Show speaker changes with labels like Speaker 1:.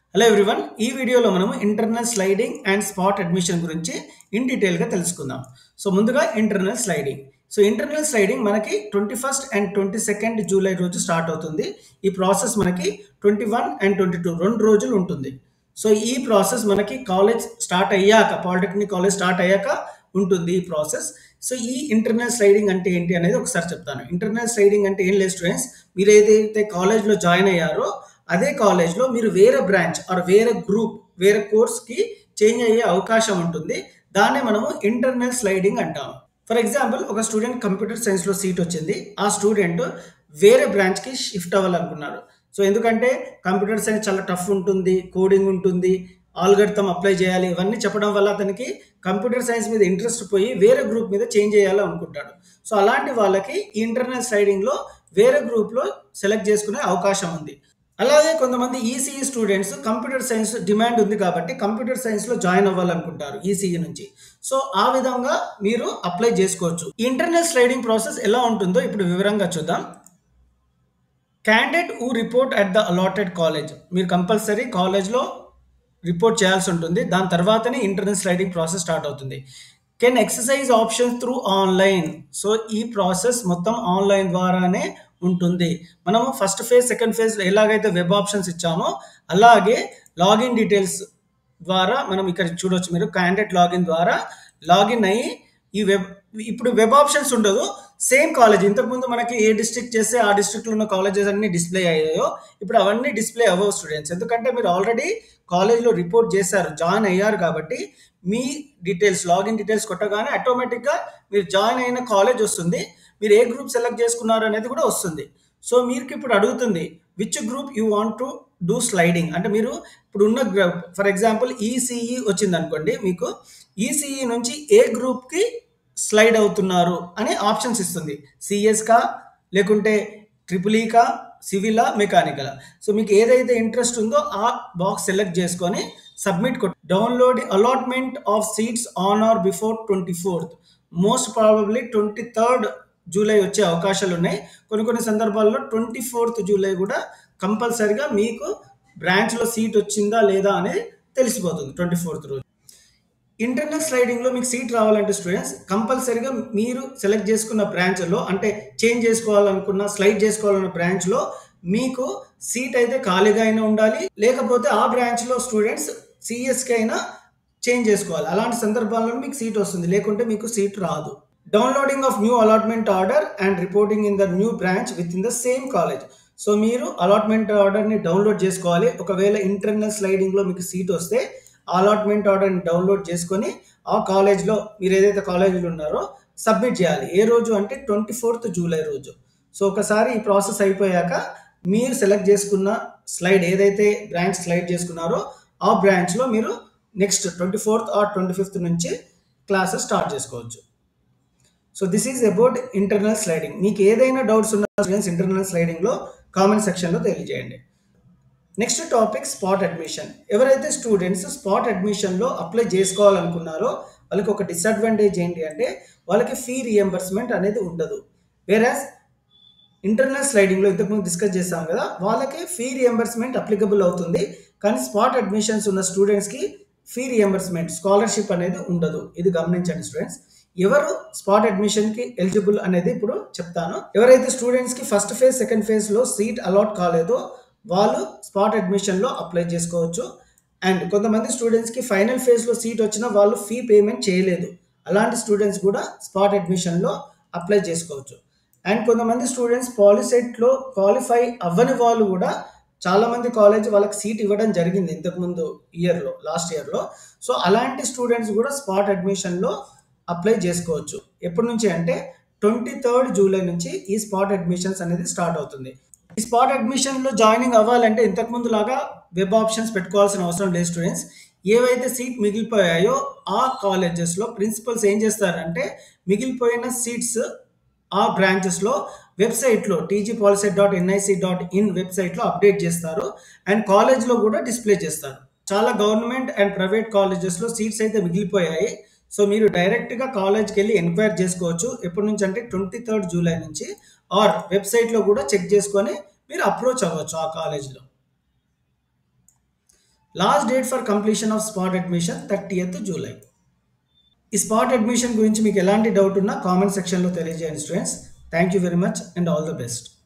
Speaker 1: hello everyone ఈ వీడియోలో మనము internal sliding and spot admission గురించి ఇన్ డీటెయిల్గా తెలుసుకుందాం సో ముందుగా internal sliding so internal sliding మనకి twenty first and twenty second July రోజు స్టార్ట్ అవుతుంది ఈ ప్రాసెస్ మనకి twenty one and twenty two రెండు రోజులు ఉంటుంది సో ఈ ప్రాసెస్ మనకి కాలేజ్ స్టార్ట్ అయ్యాక పాలిటెక్నిక్ కాలేజ్ స్టార్ట్ అయ్యాక ఉంటుంది ఈ ప్రాసెస్ సో ఈ ఇంటర్నల్ స్లైడింగ్ అంటే ఏంటి అనేది ఒకసారి చెప్తాను ఇంటర్నల్ స్లైడింగ్ అంటే ఏం లేదు స్టూడెంట్స్ మీరు ఏదైతే కాలేజ్లో జాయిన్ అయ్యారో అదే కాలేజ్లో మీరు వేరే బ్రాంచ్ ఆర్ వేరే గ్రూప్ వేరే కోర్స్కి చేంజ్ అయ్యే అవకాశం ఉంటుంది దాన్నే మనము ఇంటర్నల్ స్లైడింగ్ అంటాము ఫర్ ఎగ్జాంపుల్ ఒక స్టూడెంట్ కంప్యూటర్ సైన్స్లో సీట్ వచ్చింది ఆ స్టూడెంట్ వేరే బ్రాంచ్కి షిఫ్ట్ అవ్వాలనుకున్నారు సో ఎందుకంటే కంప్యూటర్ సైన్స్ చాలా టఫ్ ఉంటుంది కోడింగ్ ఉంటుంది ఆల్గర్థం అప్లై చేయాలి ఇవన్నీ చెప్పడం వల్ల అతనికి కంప్యూటర్ సైన్స్ మీద ఇంట్రెస్ట్ పోయి వేరే గ్రూప్ మీద చేంజ్ చేయాలి అనుకుంటాడు సో అలాంటి వాళ్ళకి ఈ ఇంటర్నల్ స్లైడింగ్లో వేరే గ్రూప్లో సెలెక్ట్ చేసుకునే అవకాశం ఉంది అలాగే కొంతమంది ECE students computer science demand ఉంది కాబట్టి కంప్యూటర్ సైన్స్లో జాయిన్ అవ్వాలనుకుంటారు ఈసీఈ నుంచి సో ఆ విధంగా మీరు అప్లై చేసుకోవచ్చు ఇంటర్నల్ స్లైడింగ్ ప్రాసెస్ ఎలా ఉంటుందో ఇప్పుడు వివరంగా చూద్దాం candidate who report at the allotted college మీరు కంపల్సరీ కాలేజ్లో రిపోర్ట్ చేయాల్సి ఉంటుంది దాని తర్వాతనే ఇంటర్నల్ స్లైడింగ్ ప్రాసెస్ స్టార్ట్ అవుతుంది can exercise option through online so ఈ ప్రాసెస్ మొత్తం ఆన్లైన్ ద్వారానే ఉంటుంది మనము ఫస్ట్ ఫేజ్ సెకండ్ ఫేజ్ ఎలాగైతే వెబ్ ఆప్షన్స్ ఇచ్చామో అలాగే లాగిన్ డీటెయిల్స్ ద్వారా మనం ఇక్కడ చూడొచ్చు మీరు క్యాండిడేట్ లాగిన్ ద్వారా లాగిన్ అయ్యి ఈ వెబ్ ఇప్పుడు వెబ్ ఆప్షన్స్ ఉండదు సేమ్ కాలేజ్ ఇంతకుముందు మనకి ఏ డిస్ట్రిక్ట్ చేస్తే ఆ డిస్ట్రిక్ట్లో ఉన్న కాలేజెస్ అన్ని డిస్ప్లే అయ్యాయో ఇప్పుడు అవన్నీ డిస్ప్లే అవ్వవు స్టూడెంట్స్ ఎందుకంటే మీరు ఆల్రెడీ కాలేజ్లో రిపోర్ట్ చేశారు జాయిన్ అయ్యారు కాబట్టి మీ డీటెయిల్స్ లాగిన్ డీటెయిల్స్ కొట్టగానే ఆటోమేటిక్గా మీరు జాయిన్ అయిన కాలేజ్ వస్తుంది మీరు ఏ గ్రూప్ సెలెక్ట్ చేసుకున్నారు అనేది కూడా వస్తుంది సో మీకు ఇప్పుడు అడుగుతుంది which group you want to do sliding అంటే మీరు ఇప్పుడు ఉన్న గ్రూప్ ఫర్ ఎగ్జాంపుల్ ఈసీఈ వచ్చింది అనుకోండి మీకు ఈసీఈ నుంచి ఏ గ్రూప్కి స్లైడ్ అవుతున్నారు అనే ఆప్షన్స్ ఇస్తుంది సిఎస్కా లేకుంటే ట్రిపుల్ ఈకా సివిలా మెకానికల్ సో మీకు ఏదైతే ఇంట్రెస్ట్ ఉందో ఆ బాక్స్ సెలెక్ట్ చేసుకొని సబ్మిట్ కొట్టి download allotment of seats on or before twenty fourth most probably twenty third July వచ్చే అవకాశాలు ఉన్నాయి కొన్ని కొన్ని సందర్భాల్లో ట్వంటీ ఫోర్త్ జూలై కూడా కంపల్సరిగా మీకు బ్రాంచ్లో సీట్ వచ్చిందా లేదా అనేది తెలిసిపోతుంది ట్వంటీ ఫోర్త్ రోజు ఇంటర్నల్ స్లైడింగ్లో మీకు సీట్ రావాలంటే స్టూడెంట్స్ కంపల్సరీగా మీరు సెలెక్ట్ చేసుకున్న బ్రాంచ్లో అంటే చేంజ్ చేసుకోవాలనుకున్న స్లైడ్ చేసుకోవాలన్న బ్రాంచ్లో మీకు సీట్ అయితే ఖాళీగా అయినా ఉండాలి లేకపోతే ఆ బ్రాంచ్లో స్టూడెంట్స్ సిఎస్కి అయినా చేంజ్ చేసుకోవాలి అలాంటి సందర్భాల్లో మీకు సీట్ వస్తుంది లేకుంటే మీకు సీట్ రాదు downloading of new allotment order and reporting in the new branch within the same college so మీరు అలాట్మెంట్ ఆర్డర్ని డౌన్లోడ్ చేసుకోవాలి ఒకవేళ ఇంటర్నల్ స్లైడింగ్లో మీకు సీట్ వస్తే అలాట్మెంట్ ఆర్డర్ని డౌన్లోడ్ చేసుకొని ఆ కాలేజ్లో మీరు ఏదైతే కాలేజీలో ఉన్నారో సబ్మిట్ చేయాలి ఏ రోజు అంటే ట్వంటీ ఫోర్త్ జూలై రోజు సో ఒకసారి ఈ ప్రాసెస్ అయిపోయాక మీరు సెలెక్ట్ చేసుకున్న స్లైడ్ ఏదైతే బ్రాంచ్ స్లైడ్ చేసుకున్నారో ఆ బ్రాంచ్లో మీరు next twenty fourth or twenty fifth నుంచి క్లాసెస్ స్టార్ట్ చేసుకోవచ్చు so this is about internal sliding మీకు ఏదైనా డౌట్స్ ఉన్న స్టూడెంట్స్ ఇంటర్నల్ స్లైడింగ్లో కామెంట్ సెక్షన్లో తెలియజేయండి నెక్స్ట్ టాపిక్ స్పాట్ అడ్మిషన్ ఎవరైతే స్టూడెంట్స్ స్పాట్ అడ్మిషన్లో అప్లై చేసుకోవాలనుకున్నారో వాళ్ళకి ఒక డిసడ్వాంటేజ్ ఏంటి అంటే వాళ్ళకి ఫీ రియంబర్స్మెంట్ అనేది ఉండదు వేరాజ్ ఇంటర్నల్ స్లైడింగ్లో ఇంతకుముందు డిస్కస్ చేస్తాం కదా వాళ్ళకి ఫీ రియంబర్స్మెంట్ అప్లికబుల్ అవుతుంది కానీ స్పాట్ అడ్మిషన్స్ ఉన్న స్టూడెంట్స్కి ఫీ రియంబర్స్మెంట్ స్కాలర్షిప్ అనేది ఉండదు ఇది గమనించండి స్టూడెంట్స్ ఎవరు స్పాట్ అడ్మిషన్కి ఎలిజిబుల్ అనేది ఇప్పుడు చెప్తాను ఎవరైతే స్టూడెంట్స్కి ఫస్ట్ ఫేజ్ సెకండ్ ఫేజ్లో సీట్ అలాట్ కాలేదో వాళ్ళు స్పాట్ అడ్మిషన్లో అప్లై చేసుకోవచ్చు అండ్ కొంతమంది స్టూడెంట్స్కి ఫైనల్ ఫేజ్లో సీట్ వచ్చినా వాళ్ళు ఫీ పేమెంట్ చేయలేదు అలాంటి స్టూడెంట్స్ కూడా స్పాట్ అడ్మిషన్లో అప్లై చేసుకోవచ్చు అండ్ కొంతమంది స్టూడెంట్స్ పాలిసెట్లో క్వాలిఫై అవ్వని వాళ్ళు కూడా చాలామంది కాలేజ్ వాళ్ళకి సీట్ ఇవ్వడం జరిగింది ఇంతకుముందు ఇయర్లో లాస్ట్ ఇయర్లో సో అలాంటి స్టూడెంట్స్ కూడా స్పాట్ అడ్మిషన్లో అప్లై చేసుకోవచ్చు ఎప్పటి నుంచి అంటే ట్వంటీ థర్డ్ జూలై నుంచి ఈ స్పాట్ అడ్మిషన్స్ అనేది స్టార్ట్ అవుతుంది ఈ స్పాట్ అడ్మిషన్లో జాయినింగ్ అవ్వాలంటే ఇంతకుముందు లాగా వెబ్ ఆప్షన్స్ పెట్టుకోవాల్సిన అవసరం లేదు స్టూడెంట్స్ ఏవైతే సీట్ మిగిలిపోయాయో ఆ కాలేజెస్లో ప్రిన్సిపల్స్ ఏం చేస్తారంటే మిగిలిపోయిన సీట్స్ ఆ బ్రాంచెస్లో వెబ్సైట్లో TG POLYCET dot NIC dot in వెబ్సైట్లో అప్డేట్ చేస్తారు అండ్ కాలేజ్లో కూడా డిస్ప్లే చేస్తారు చాలా గవర్నమెంట్ అండ్ ప్రైవేట్ కాలేజెస్లో సీట్స్ అయితే మిగిలిపోయాయి సో మీరు డైరెక్ట్గా కాలేజ్కి వెళ్ళి ఎంక్వైర్ చేసుకోవచ్చు ఎప్పటి నుంచి అంటే ట్వంటీ థర్డ్ జూలై నుంచి ఆర్ వెబ్సైట్లో కూడా చెక్ చేసుకొని మీరు అప్రోచ్ అవ్వచ్చు ఆ కాలేజ్లో last date for completion of spot admission thirtieth July ఈ స్పాట్ అడ్మిషన్ గురించి మీకు ఎలాంటి డౌట్ ఉన్నా కామెంట్ సెక్షన్లో తెలియజేయండి students thank you very much and all the best